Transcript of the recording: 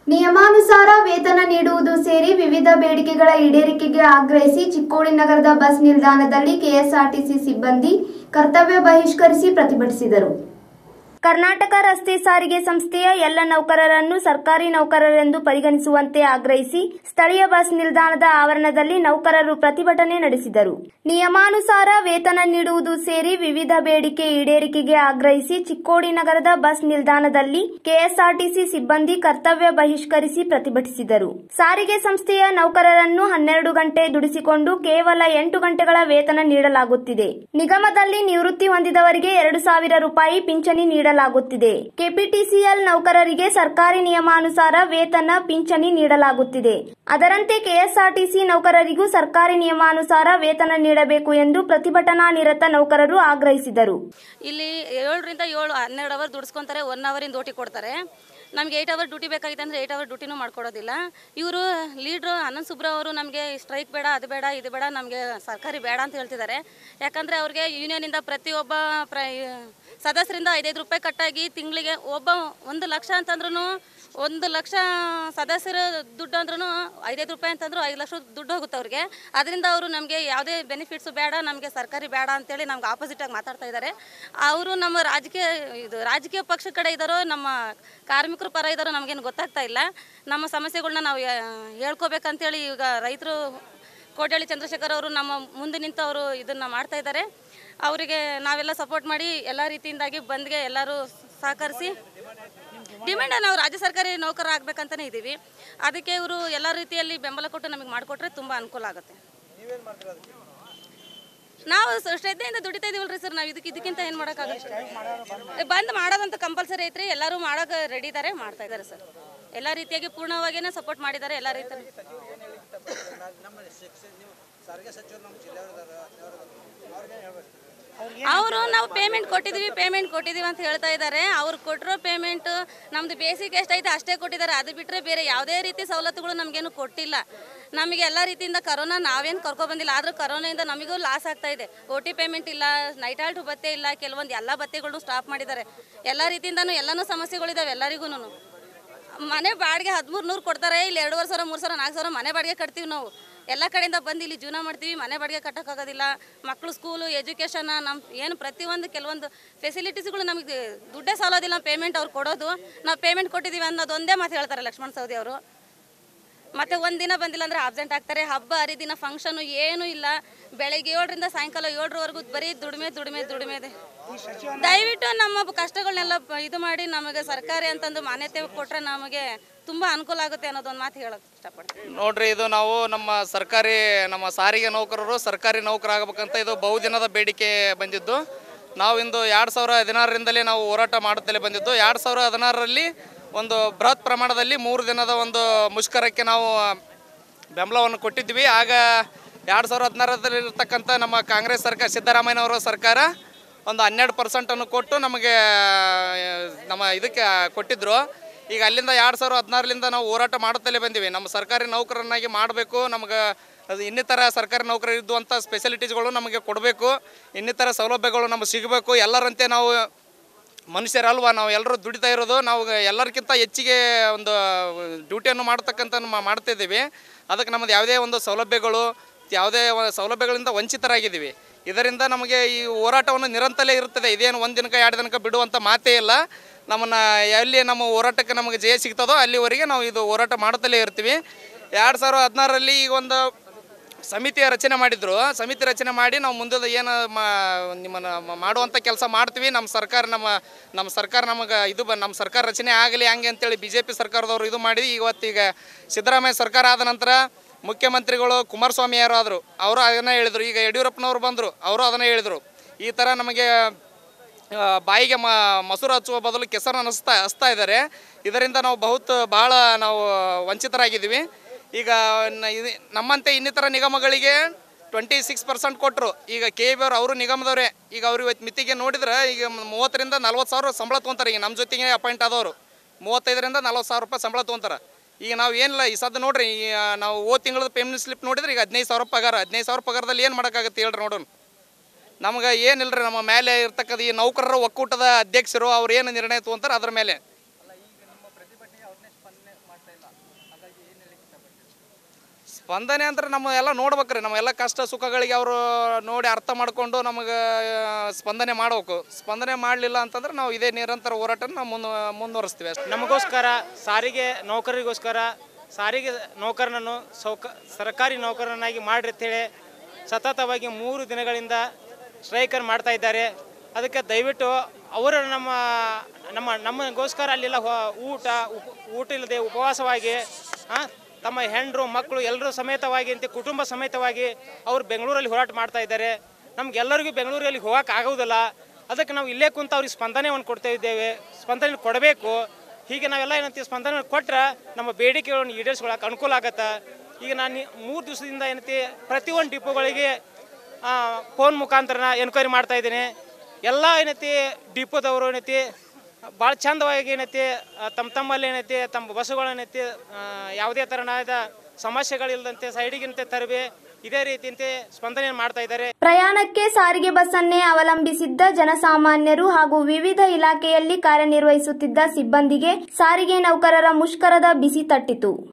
ನಿಯಮಾನುಸಾರ ವೇತನ ನೀಡುವುದು ಸೇರಿ ವಿವಿಧ ಬೇಡಿಕೆಗಳ ಈಡೇರಿಕೆಗೆ ಆಗ್ರಹಿಸಿ ಚಿಕ್ಕೋಡಿ ನಗರದ ಬಸ್ ನಿಲ್ದಾಣದಲ್ಲಿ ಕೆಎಸ್ಆರ್ಟಿಸಿ ಸಿಬ್ಬಂದಿ ಕರ್ತವ್ಯ ಬಹಿಷ್ಕರಿಸಿ ಪ್ರತಿಭಟಿಸಿದರು ಕರ್ನಾಟಕ ರಸ್ತೆ ಸಾರಿಗೆ ಸಂಸ್ಥೆಯ ಎಲ್ಲ ನೌಕರರನ್ನು ಸರ್ಕಾರಿ ನೌಕರರೆಂದು ಪರಿಗಣಿಸುವಂತೆ ಆಗ್ರಹಿಸಿ ಸ್ಥಳೀಯ ಬಸ್ ನಿಲ್ದಾಣದ ಆವರಣದಲ್ಲಿ ನೌಕರರು ಪ್ರತಿಭಟನೆ ನಡೆಸಿದರು ನಿಯಮಾನುಸಾರ ವೇತನ ನೀಡುವುದು ಸೇರಿ ವಿವಿಧ ಬೇಡಿಕೆ ಈಡೇರಿಕೆಗೆ ಆಗ್ರಹಿಸಿ ಚಿಕ್ಕೋಡಿ ನಗರದ ಬಸ್ ನಿಲ್ದಾಣದಲ್ಲಿ ಕೆಎಸ್ಆರ್ಟಿಸಿ ಸಿಬ್ಬಂದಿ ಕರ್ತವ್ಯ ಬಹಿಷ್ಕರಿಸಿ ಪ್ರತಿಭಟಿಸಿದರು ಸಾರಿಗೆ ಸಂಸ್ಥೆಯ ನೌಕರರನ್ನು ಹನ್ನೆರಡು ಗಂಟೆ ದುಡಿಸಿಕೊಂಡು ಕೇವಲ ಎಂಟು ಗಂಟೆಗಳ ವೇತನ ನೀಡಲಾಗುತ್ತಿದೆ ನಿಗಮದಲ್ಲಿ ನಿವೃತ್ತಿ ಹೊಂದಿದವರಿಗೆ ಎರಡು ಸಾವಿರ ರೂಪಾಯಿ ಪಿಂಚಣಿ ನೀಡಲಾಗುತ್ತಿದೆ ಕೆಪಿಟಿಸಿಎಲ್ ನೌಕರರಿಗೆ ಸರ್ಕಾರಿ ನಿಯಮಾನುಸಾರ ವೇತನ ಪಿಂಚಣಿ ನೀಡಲಾಗುತ್ತಿದೆ ಅದರಂತೆ ಕೆಎಸ್ಆರ್ಟಿಸಿ ನೌಕರರಿಗೂ ಸರ್ಕಾರಿ ನಿಯಮಾನುಸಾರ ವೇತನ ನೀಡಬೇಕು ಎಂದು ಪ್ರತಿಭಟನಾ ನಿರತ ನೌಕರರು ಆಗ್ರಹಿಸಿದರು ಇಲ್ಲಿ ಏಳರಿಂದ ಏಳು ಹನ್ನೆರಡು ಅವರ್ ದುಡಿಸ್ಕೊಂತಾರೆ ಒನ್ ಅವರಿಂದ ಡ್ಯೂಟಿ ಕೊಡ್ತಾರೆ ನಮಗೆ ಏಯ್ಟ್ ಅವರ್ ಡ್ಯೂಟಿ ಬೇಕಾಗಿತ್ತು ಅಂದರೆ ಏಯ್ಟ್ ಅವರ್ ಡ್ಯೂಟಿನೂ ಮಾಡ್ಕೊಡೋದಿಲ್ಲ ಇವರು ಲೀಡ್ರು ಅನಂತ್ ಸುಬ್ರ ಅವರು ನಮಗೆ ಸ್ಟ್ರೈಕ್ ಬೇಡ ಅದು ಬೇಡ ಇದು ಬೇಡ ನಮಗೆ ಸರ್ಕಾರಿ ಬೇಡ ಅಂತ ಹೇಳ್ತಿದ್ದಾರೆ ಯಾಕಂದರೆ ಅವ್ರಿಗೆ ಯೂನಿಯನಿಂದ ಪ್ರತಿಯೊಬ್ಬ ಪ್ರ ಸದಸ್ಯರಿಂದ ಐದೈದು ರೂಪಾಯಿ ಕಟ್ಟಾಗಿ ತಿಂಗಳಿಗೆ ಒಬ್ಬ ಒಂದು ಲಕ್ಷ ಅಂತಂದ್ರೂ ಒಂದು ಲಕ್ಷ ಸದಸ್ಯರ ದುಡ್ಡು ಅಂದ್ರೂ ಐದೈದು ರೂಪಾಯಿ ಅಂತಂದ್ರು ಐದು ಲಕ್ಷ ದುಡ್ಡು ಹೋಗುತ್ತೆ ಅವ್ರಿಗೆ ಅದರಿಂದ ಅವರು ನಮಗೆ ಯಾವುದೇ ಬೆನಿಫಿಟ್ಸು ಬೇಡ ನಮಗೆ ಸರ್ಕಾರಿ ಬೇಡ ಅಂತೇಳಿ ನಮ್ಗೆ ಆಪೋಸಿಟಾಗಿ ಮಾತಾಡ್ತಾ ಇದ್ದಾರೆ ಅವರು ನಮ್ಮ ರಾಜಕೀಯ ಇದು ರಾಜಕೀಯ ಪಕ್ಷ ಕಡೆ ಇದ್ದಾರೋ ನಮ್ಮ ಕಾರ್ಮಿಕರ ಪರ ಇದ್ದಾರೋ ನಮಗೇನು ಗೊತ್ತಾಗ್ತಾ ಇಲ್ಲ ನಮ್ಮ ಸಮಸ್ಯೆಗಳ್ನ ನಾವು ಯಾ- ಹೇಳ್ಕೊಬೇಕಂತೇಳಿ ಈಗ ರೈತರು ಕೋಟ್ಯಾಳಿ ಚಂದ್ರಶೇಖರ್ ಅವರು ನಮ್ಮ ಮುಂದೆ ನಿಂತು ಅವರು ಇದನ್ನು ಮಾಡ್ತಾ ಇದ್ದಾರೆ ಅವರಿಗೆ ನಾವೆಲ್ಲ ಸಪೋರ್ಟ್ ಮಾಡಿ ಎಲ್ಲ ರೀತಿಯಿಂದಾಗಿ ಬಂದ್ಗೆ ಎಲ್ಲರೂ ಸಹಕರಿಸಿ ಡಿಮ್ಯಾಂಡ್ ನಾವು ರಾಜ್ಯ ಸರ್ಕಾರಿ ನೌಕರ ಆಗ್ಬೇಕಂತಲೇ ಇದ್ದೀವಿ ಅದಕ್ಕೆ ಇವರು ಎಲ್ಲ ರೀತಿಯಲ್ಲಿ ಬೆಂಬಲ ಕೊಟ್ಟು ನಮಗೆ ಮಾಡಿಕೊಟ್ರೆ ತುಂಬ ಅನುಕೂಲ ಆಗುತ್ತೆ ನಾವು ಸ- ಶ್ರದ್ಧೆಯಿಂದ ದುಡಿತಾ ಇದೀವಲ್ರಿ ಸರ್ ನಾವು ಇದಕ್ಕೆ ಇದಕ್ಕಿಂತ ಏನು ಮಾಡೋಕ್ಕಾಗತ್ತೆ ಬಂದ್ ಮಾಡೋದಂತ ಕಂಪಲ್ಸರಿ ಐತ್ರಿ ಎಲ್ಲರೂ ಮಾಡೋಕೆ ರೆಡಿ ಇದ್ದಾರೆ ಮಾಡ್ತಾ ಇದ್ದಾರೆ ಸರ್ ಎಲ್ಲ ರೀತಿಯಾಗಿ ಪೂರ್ಣವಾಗಿಯೇ ಸಪೋರ್ಟ್ ಮಾಡಿದ್ದಾರೆ ಎಲ್ಲ ರೀತಿ ಅವರು ನಾವು ಪೇಮೆಂಟ್ ಕೊಟ್ಟಿದ್ದೀವಿ ಪೇಮೆಂಟ್ ಕೊಟ್ಟಿದ್ದೀವಿ ಅಂತ ಹೇಳ್ತಾ ಇದ್ದಾರೆ ಅವ್ರು ಕೊಟ್ಟಿರೋ ಪೇಮೆಂಟ್ ನಮ್ದು ಬೇಸಿಕ್ ಎಷ್ಟೈತೆ ಅಷ್ಟೇ ಕೊಟ್ಟಿದ್ದಾರೆ ಅದು ಬಿಟ್ಟರೆ ಬೇರೆ ಯಾವುದೇ ರೀತಿ ಸವಲತ್ತುಗಳು ನಮಗೇನು ಕೊಟ್ಟಿಲ್ಲ ನಮಗೆ ಎಲ್ಲ ರೀತಿಯಿಂದ ಕರೋನಾ ನಾವೇನು ಕರ್ಕೊಬಂದಿಲ್ಲ ಆದರೂ ಕರೋನಾಯಿಂದ ನಮಗೂ ಲಾಸ್ ಆಗ್ತಾ ಇದೆ ಓ ಟಿ ಪೇಮೆಂಟ್ ಇಲ್ಲ ನೈಟ್ ಆಲ್ಟು ಭತ್ತೆ ಇಲ್ಲ ಕೆಲವೊಂದು ಎಲ್ಲ ಭತ್ತೆಗಳನ್ನು ಸ್ಟಾಪ್ ಮಾಡಿದ್ದಾರೆ ಎಲ್ಲ ರೀತಿಯಿಂದನೂ ಎಲ್ಲನೂ ಸಮಸ್ಯೆಗಳಿದ್ದಾವೆ ಎಲ್ಲರಿಗೂ ಮನೆ ಬಾಡಿಗೆ ಹದಿಮೂರು ನೂರು ಕೊಡ್ತಾರೆ ಇಲ್ಲಿ ಎರಡುವರೆ ಸಾವಿರ ಮೂರು ಸಾವಿರ ನಾಲ್ಕು ಸಾವಿರ ಮನೆ ಬಾಡಿಗೆ ಕಟ್ತೀವಿ ನಾವು ಎಲ್ಲ ಕಡೆಯಿಂದ ಬಂದು ಇಲ್ಲಿ ಜೀವನ ಮಾಡ್ತೀವಿ ಮನೆ ಬಾಡಿಗೆ ಕಟ್ಟೋಕ್ಕಾಗೋದಿಲ್ಲ ಮಕ್ಕಳು ಸ್ಕೂಲು ಎಜುಕೇಷನ್ ನಮ್ಮ ಏನು ಪ್ರತಿಯೊಂದು ಕೆಲವೊಂದು ಫೆಸಿಲಿಟೀಸ್ಗಳು ನಮಗೆ ದುಡ್ಡೇ ಸಾಲೋದಿಲ್ಲ ಪೇಮೆಂಟ್ ಅವ್ರು ಕೊಡೋದು ನಾವು ಪೇಮೆಂಟ್ ಕೊಟ್ಟಿದ್ದೀವಿ ಅನ್ನೋದು ಒಂದೇ ಮಾತು ಹೇಳ್ತಾರೆ ಲಕ್ಷ್ಮಣ್ ಸವದಿ ಅವರು ಮತ್ತೆ ಒಂದಿನ ಬಂದಿಲ್ಲ ಅಂದ್ರೆ ಆಬ್ಸೆಂಟ್ ಆಗ್ತಾರೆ ಹಬ್ಬ ಹರಿದಿನ ಫಂಕ್ಷನು ಏನೂ ಇಲ್ಲ ಬೆಳಗ್ಗೆ ಏಳರಿಂದ ಸಾಯಂಕಾಲ ಏಳರವರೆಗೂ ಬರೀ ದುಡಿಮೆ ದುಡಿಮೆ ದುಡಿಮೆ ಇದೆ ದಯವಿಟ್ಟು ನಮ್ಮ ಕಷ್ಟಗಳನ್ನೆಲ್ಲ ಪ- ಇದು ಮಾಡಿ ನಮಗೆ ಸರ್ಕಾರಿ ಅಂತಂದು ಮಾನ್ಯತೆ ಕೊಟ್ಟರೆ ನಮಗೆ ತುಂಬ ಅನುಕೂಲ ಆಗುತ್ತೆ ಅನ್ನೋದೊಂದು ಮಾತು ಹೇಳೋಕೆ ಇಷ್ಟಪಡ್ತೀನಿ ನೋಡ್ರಿ ಇದು ನಾವು ನಮ್ಮ ಸರ್ಕಾರಿ ನಮ್ಮ ಸಾರಿಗೆ ನೌಕರರು ಸರ್ಕಾರಿ ನೌಕರಾಗಬೇಕಂತ ಇದು ಬಹುದಿನದ ಬೇಡಿಕೆ ಬಂದಿದ್ದು ನಾವು ಇಂದು ಎರಡು ಸಾವಿರ ಹದಿನಾರರಿಂದಲೇ ನಾವು ಹೋರಾಟ ಮಾಡುತ್ತಲೇ ಬಂದಿದ್ದು ಎರಡು ಸಾವಿರ ಹದಿನಾರರಲ್ಲಿ ಒಂದು ಬೃಹತ್ ಪ್ರಮಾಣದಲ್ಲಿ ಮೂರು ದಿನದ ಒಂದು ಮುಷ್ಕರಕ್ಕೆ ನಾವು ಬೆಂಬಲವನ್ನು ಕೊಟ್ಟಿದ್ವಿ ಆಗ ಎರಡು ಸಾವಿರ ಹದಿನಾರರಲ್ಲಿ ಇರ್ತಕ್ಕಂಥ ನಮ್ಮ ಕಾಂಗ್ರೆಸ್ ಸರ್ಕಾರ ಸಿದ್ದರಾಮಯ್ಯನವರ ಸರ್ಕಾರ ಒಂದು ಹನ್ನೆರಡು ಪರ್ಸೆಂಟನ್ನು ಕೊಟ್ಟು ನಮಗೆ ಆ, ನಮ್ಮ ಇದಕ್ಕೆ ಕೊಟ್ಟಿದ್ದರು ಈಗ ಅಲ್ಲಿಂದ ಎರಡು ಸಾವಿರ ಹದಿನಾರರಿಂದ ನಾವು ಹೋರಾಟ ಮಾಡುತ್ತಲೇ ಬಂದಿವಿ ನಮ್ಮ ಸರ್ಕಾರಿ ನೌಕರನ್ನಾಗಿ ಮಾಡಬೇಕು ನಮಗೆ ಅದು ಇನ್ನಿತರ ಸರ್ಕಾರಿ ನೌಕರರು ಇದ್ದುವಂಥ ಸ್ಪೆಷಾಲಿಟೀಸ್ಗಳು ನಮಗೆ ಕೊಡಬೇಕು ಇನ್ನಿತರ ಸೌಲಭ್ಯಗಳು ನಮಗೆ ಸಿಗಬೇಕು ಎಲ್ಲರಂತೆ ನಾವು ಮನುಷ್ಯರಲ್ವಾ ನಾವು ಎಲ್ಲರೂ ದುಡಿತಾ ಇರೋದು ನಾವು ಎಲ್ಲರಿಗಿಂತ ಹೆಚ್ಚಿಗೆ ಒಂದು ಡ್ಯೂಟಿಯನ್ನು ಮಾಡ್ತಕ್ಕಂಥ ಮಾ- ಮಾಡ್ತಿದ್ದೀವಿ ಅದಕ್ಕೆ ನಮ್ಮದು ಯಾವುದೇ ಒಂದು ಸೌಲಭ್ಯಗಳು ಯಾವುದೇ ಒಂದು ಸೌಲಭ್ಯಗಳಿಂದ ವಂಚಿತರಾಗಿದ್ದೀವಿ ಇದರಿಂದ ನಮಗೆ ಈ ಹೋರಾಟವನ್ನು ನಿರಂತರೇ ಇರುತ್ತದೆ ಇದೇನು ಒಂದು ದಿನಕ್ಕೆ ಎರಡು ದಿನಕ್ಕೆ ಬಿಡುವಂಥ ಮಾತೇ ಇಲ್ಲ ನಮ್ಮನ್ನು ಎಲ್ಲಿ ನಮ್ಮ ಹೋರಾಟಕ್ಕೆ ನಮಗೆ ಜಯ ಸಿಗ್ತದೋ ಅಲ್ಲಿವರೆಗೆ ನಾವು ಇದು ಹೋರಾಟ ಮಾಡುತ್ತಲೇ ಇರ್ತೀವಿ ಎರಡು ಸಾವಿರದ ಹದಿನಾರರಲ್ಲಿ ಈಗ ಒಂದು ಸಮಿತಿಯ ರಚನೆ ಮಾಡಿದ್ರು ಸಮಿತಿ ರಚನೆ ಮಾಡಿ ನಾವು ಮುಂದೆ ಏನು ಮಾ ನಿಮ್ಮನ್ನು ಮ- ಮಾಡುವಂಥ ಕೆಲಸ ಮಾಡ್ತೀವಿ ನಮ್ಮ ಸರ್ಕಾರ ನಮ್ಮ ನಮ್ಮ ಸರ್ಕಾರ ನಮಗೆ ಇದು ಬ ನಮ್ಮ ಸರ್ಕಾರ ರಚನೆ ಆಗಲಿ ಹಂಗೆ ಅಂತೇಳಿ ಬಿ ಜೆ ಪಿ ಸರ್ಕಾರದವರು ಇದು ಮಾಡಿ ಇವತ್ತೀಗ ಸಿದ್ದರಾಮಯ್ಯ ಸರ್ಕಾರ ಆದ ನಂತರ ಮುಖ್ಯಮಂತ್ರಿಗಳು ಕುಮಾರಸ್ವಾಮಿ ಯಾರು ಆದರು ಅವರು ಅದನ್ನೇ ಹೇಳಿದರು ಈಗ ಯಡಿಯೂರಪ್ಪನವರು ಬಂದರು ಅವರು ಅದನ್ನೇ ಹೇಳಿದರು ಈ ಥರ ನಮಗೆ ಆ, ಬಾಯಿಗೆ ಮ ಮೊಸರು ಹಚ್ಚುವ ಬದಲು ಕೆಸರು ಅನ್ನಿಸ್ತಾ ಹಚ್ತಾ ಇದ್ದಾರೆ ಇದರಿಂದ ನಾವು ಬಹುತ್ ಭಾಳ ನಾವು ವಂಚಿತರಾಗಿದ್ದೀವಿ ಈಗ ನ- ಇದು ನಮ್ಮಂತೆ ಇನ್ನಿತರ ನಿಗಮಗಳಿಗೆ ಟ್ವೆಂಟಿ ಸಿಕ್ಸ್ ಪರ್ಸೆಂಟ್ ಕೊಟ್ಟರು ಈಗ ಕೆ ಬಿ ಅವರು ಅವರು ನಿಗಮದವರೇ ಈಗ ಅವ್ರು ಇವತ್ತು ಮಿತಿಗೆ ನೋಡಿದ್ರೆ ಈಗ ಮೂವತ್ತರಿಂದ ನಲ್ವತ್ತು ಸಾವಿರ ಸಂಬಳ ತೊಗೊಂತಾರೆ ಈಗ ನಮ್ಮ ಜೊತೆಗೆ ಅಪಾಯಿಂಟ್ ಆದವರು ಮೂವತ್ತೈದರಿಂದ ನಲ್ವತ್ತು ಸಾವಿರ ರೂಪಾಯಿ ಸಂಬಳ ತೊಗೊಂತಾರೆ ಈಗ ನಾವು ಏನಿಲ್ಲ ಈ ಸದ್ದು ನೋಡ್ರಿ ಈ, ಆ, ನಾವು ಓ ತಿಂಗಳದ ಪೇಮೆಂಟ್ ಸ್ಲಿಪ್ ನೋಡಿದ್ರೆ ಈಗ ಹದಿನೈದು ಸಾವಿರ ಪಗಾರ ಹದಿನೈದು ಸಾವಿರ ಪಗಾರದಲ್ಲಿ ಏನು ಮಾಡೋಕ್ಕಾಗುತ್ತೆ ಹೇಳ್ರಿ ನೋಡೋಣ ನಮ್ಗೆ ಏನಿಲ್ಲರಿ ನಮ್ಮ ಮೇಲೆ ಇರ್ತಕ್ಕಂಥ ಈ ನೌಕರರ ಒಕ್ಕೂಟದ ಅಧ್ಯಕ್ಷರು ಅವ್ರು ಏನು ನಿರ್ಣಯ ತೊಗೊಂತಾರೆ ಅದ್ರ ಮೇಲೆ ಸ್ಪಂದನೆ ಅಂದ್ರೆ ನಮ್ಮ ಎಲ್ಲ ನೋಡ್ಬೇಕ್ರಿ ನಮ್ಮ ಎಲ್ಲ ಕಷ್ಟ ಸುಖಗಳಿಗೆ ಅವರು ನೋಡಿ ಅರ್ಥ ಮಾಡ್ಕೊಂಡು ನಮಗೆ ಸ್ಪಂದನೆ ಮಾಡ್ಬೇಕು ಸ್ಪಂದನೆ ಮಾಡಲಿಲ್ಲ ಅಂತಂದ್ರೆ ನಾವು ಇದೇ ನಿರಂತರ ಹೋರಾಟನ ನಾವು ಮುಂದೆ ಮುಂದುವರಿಸ್ತೀವಿ ಅಷ್ಟೇ ನಮಗೋಸ್ಕರ ಸಾರಿಗೆ ನೌಕರರಿಗೋಸ್ಕರ ಸಾರಿಗೆ ನೌಕರನನ್ನು ಸೌಕ ಸರ್ಕಾರಿ ನೌಕರನಾಗಿ ಮಾಡ್ರಿ ಅಂತೇಳಿ ಸತತವಾಗಿ ಮೂರು ದಿನಗಳಿಂದ ಸ್ಟ್ರೈಕನ್ನು ಮಾಡ್ತಾ ಇದ್ದಾರೆ ಅದಕ್ಕೆ ದಯವಿಟ್ಟು ಅವರು ನಮ್ಮ ನಮ್ಮ ನಮಗೋಸ್ಕರ ಅಲ್ಲೆಲ್ಲ ಹೊ- ಊಟ ಉಪ ಊಟ ಇಲ್ಲದೆ ಉಪವಾಸವಾಗಿ ಆ, ತಮ್ಮ ಹೆಂಡರು ಮಕ್ಕಳು ಎಲ್ಲರೂ ಸಮೇತವಾಗಿ ಅಂತ ಕುಟುಂಬ ಸಮೇತವಾಗಿ ಅವರು ಬೆಂಗಳೂರಲ್ಲಿ ಹೋರಾಟ ಮಾಡ್ತಾ ಇದ್ದಾರೆ ನಮ್ಗೆಲ್ಲರಿಗೂ ಬೆಂಗಳೂರಲ್ಲಿ ಹೋಗಕ್ಕೆ ಆಗೋದಿಲ್ಲ ಅದಕ್ಕೆ ನಾವು ಇಲ್ಲೇ ಕುಂತು ಅವ್ರಿಗೆ ಸ್ಪಂದನೆಯನ್ನು ಕೊಡ್ತಾ ಇದ್ದೇವೆ ಸ್ಪಂದನೆ ಕೊಡಬೇಕು ಹೀಗೆ ನಾವೆಲ್ಲ ಏನಂತೀವಿ ಸ್ಪಂದನೆ ಕೊಟ್ರೆ ನಮ್ಮ ಬೇಡಿಕೆಗಳನ್ನು ಈಡೇರಿಸ್ಕೊಳಕ್ಕೆ ಅನುಕೂಲ ಆಗತ್ತೆ ಈಗ ನಾನು ಮೂರು ದಿವಸದಿಂದ ಏನೈತಿ ಪ್ರತಿಯೊಂದು ಡಿಪೋಗಳಿಗೆ ಫೋನ್ ಮುಖಾಂತರ ಎನ್ಕ್ವೈರಿ ಮಾಡ್ತಾ ಇದ್ದೀನಿ ಎಲ್ಲ ಏನೈತಿ ಡಿಪೋದವರು ಏನೈತಿ ಭಾಳ ಚಂದವಾಗಿ ಏನೈತಿ ಆ, ತಮ್ಮ ತಮ್ಮಲ್ಲಿ ಏನೈತಿ ತಮ್ಮ ಬಸ್ಸುಗಳು ಏನೈತಿ ಆ, ಯಾವುದೇ ಥರನಾದ ಸಮಸ್ಯೆಗಳಿಲ್ಲದಂತೆ ಸೈಡಿಗಿಂತೆ ತರಬಿ ಇದೇ ರೀತಿಯಂತೆ ಸ್ಪಂದನೆ ಮಾಡ್ತಾ ಇದ್ದಾರೆ ಪ್ರಯಾಣಕ್ಕೆ ಸಾರಿಗೆ ಬಸ್ಸನ್ನೇ ಅವಲಂಬಿಸಿದ್ದ ಜನಸಾಮಾನ್ಯರು ಹಾಗೂ ವಿವಿಧ ಇಲಾಖೆಯಲ್ಲಿ ಕಾರ್ಯನಿರ್ವಹಿಸುತ್ತಿದ್ದ ಸಿಬ್ಬಂದಿಗೆ ಸಾರಿಗೆ ನೌಕರರ ಮುಷ್ಕರದ ಬಿಸಿ ತಟ್ಟಿತು